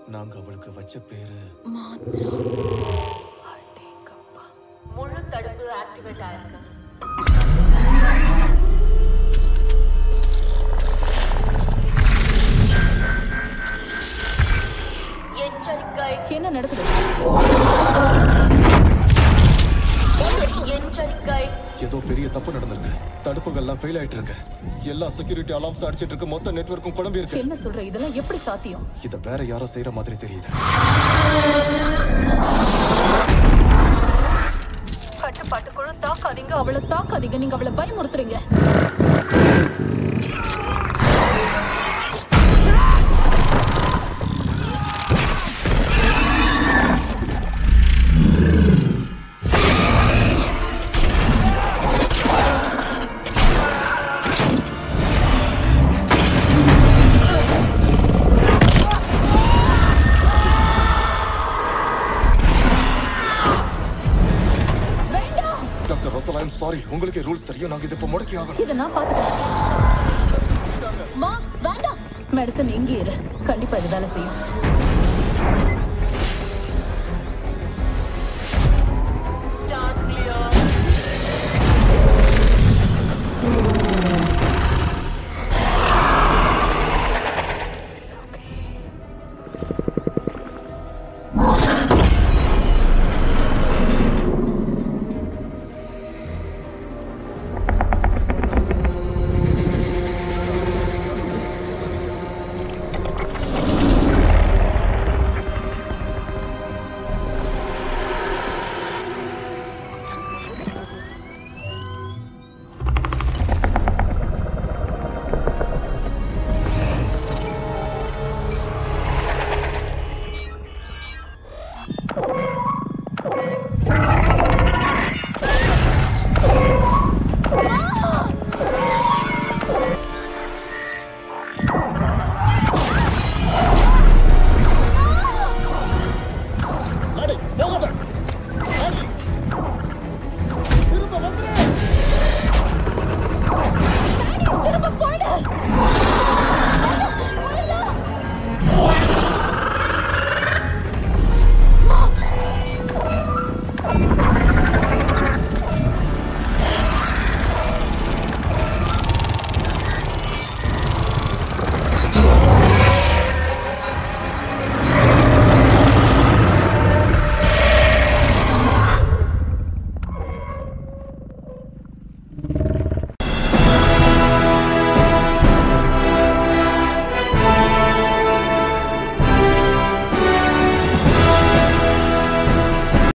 நாங்க அவளுக்கு வச்ச பேரு மாத்ரா அடேங்கப்பா முழு தடுப்பு ஆக்டிவேட் ஆயிருக்கு எச்சரிக்கை என்ன நடக்குது எச்சரிக்கை ஏதோ பெரிய தப்பு நடந்திருக்கு தடுப்புகள்லாம் ஃபெயில் ஆயிட்டு இருக்கு எல்லா செக்யூரிட்டி அலார்ம்ஸ் அடிச்சிட்டு இருக்கு மொத்த நெட்வொர்க்கும் குழம்பி இருக்கு என்ன சொல்ற இதெல்லாம் எப்படி சாத்தியம் இத வேற யாரோ செய்யற மாதிரி தெரியுது கட்டுப்பாட்டு குழு தாக்காதீங்க அவளை தாக்காதீங்க நீங்க அவளை பயமுறுத்துறீங்க வேண்டாம் டாக்டர் ரசல் ஐம் சாரி உங்களுக்கே ரூல்ஸ் தெரியும் நாங்க இதை இப்ப முடக்கி ஆகணும் இதை நான் பாத்துக்கிறேன் மா வேண்டாம் மெடிசன் இங்கே இரு கண்டிப்பா இது வேலை செய்யும்